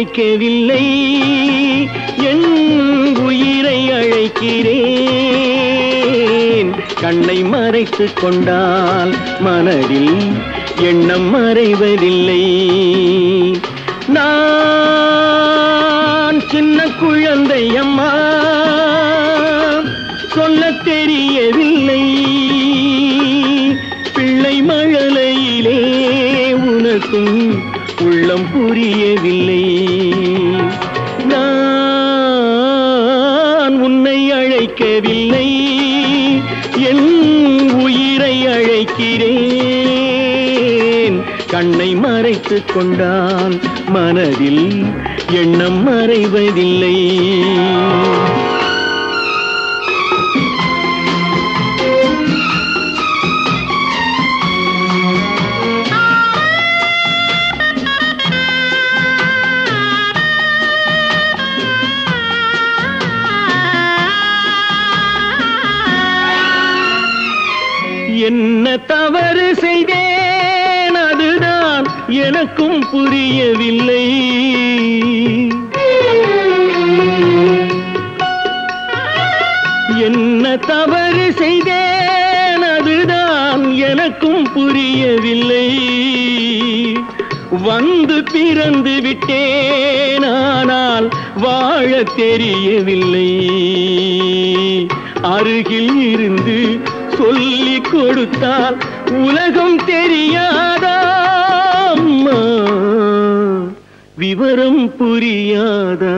அழைக்கவில்லை என் உயிரை அழைக்கிறேன் கண்ணை மறைத்துக் கொண்டால் மனதில் எண்ணம் மறைவதில்லை நான் சின்ன குழந்தை அம்மா சொல்லத் தெரியவில்லை பிள்ளை மழலையிலே உனக்கும் உள்ளம் புரியவில்லை நான் உன்னை அழைக்கவில்லை என் உயிரை அழைக்கிறேன் கண்ணை மறைத்துக் கொண்டால் மனதில் எண்ணம் மறைவதில்லை என்ன தவறு செய்தேன் அதுதான் எனக்கும் புரியவில்லை என்ன தவறு செய்தேன் அதுதான் எனக்கும் புரியவில்லை வந்து பிறந்து விட்டேன் ஆனால் வாழ தெரியவில்லை அருகில் இருந்து சொல்லிக் கொடுத்தால் உலகம் தெரியாதா அம்மா விவரம் புரியாதா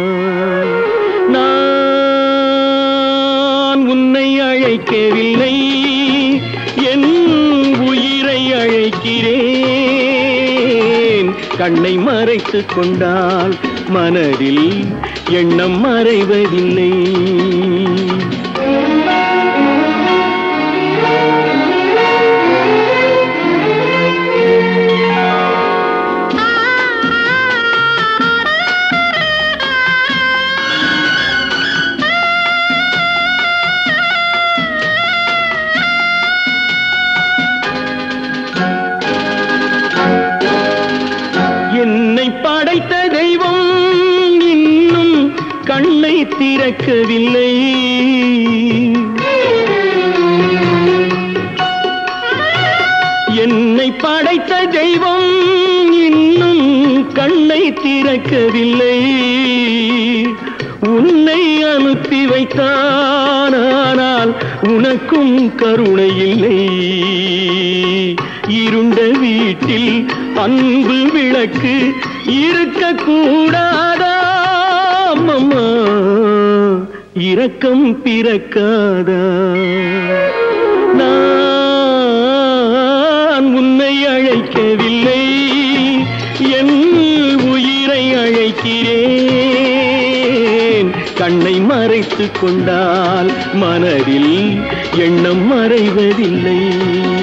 நான் உன்னை அழைக்கவில்லை என் உயிரை அழைக்கிறேன் கண்ணை மறைத்துக் கொண்டால் மனதில் எண்ணம் மறைவதில்லை என்னை படைத்த தெய்வம் இன்னும் கண்ணை திறக்கவில்லை என்னை படைத்த தெய்வம் இன்னும் கண்ணை திறக்கவில்லை உன்னை அனுப்பி வைத்தான் ஆனால் உனக்கும் கருணை இல்லை இருண்ட வீட்டில் அன்பு விளக்கு இருக்கக்கூடாதா அம்மா இரக்கம் பிறக்காதா நான் உன்னை அழைக்கவில்லை என் உயிரை அழைக்கிறேன் கண்ணை மறைத்துக் கொண்டால் மனதில் எண்ணம் மறைவதில்லை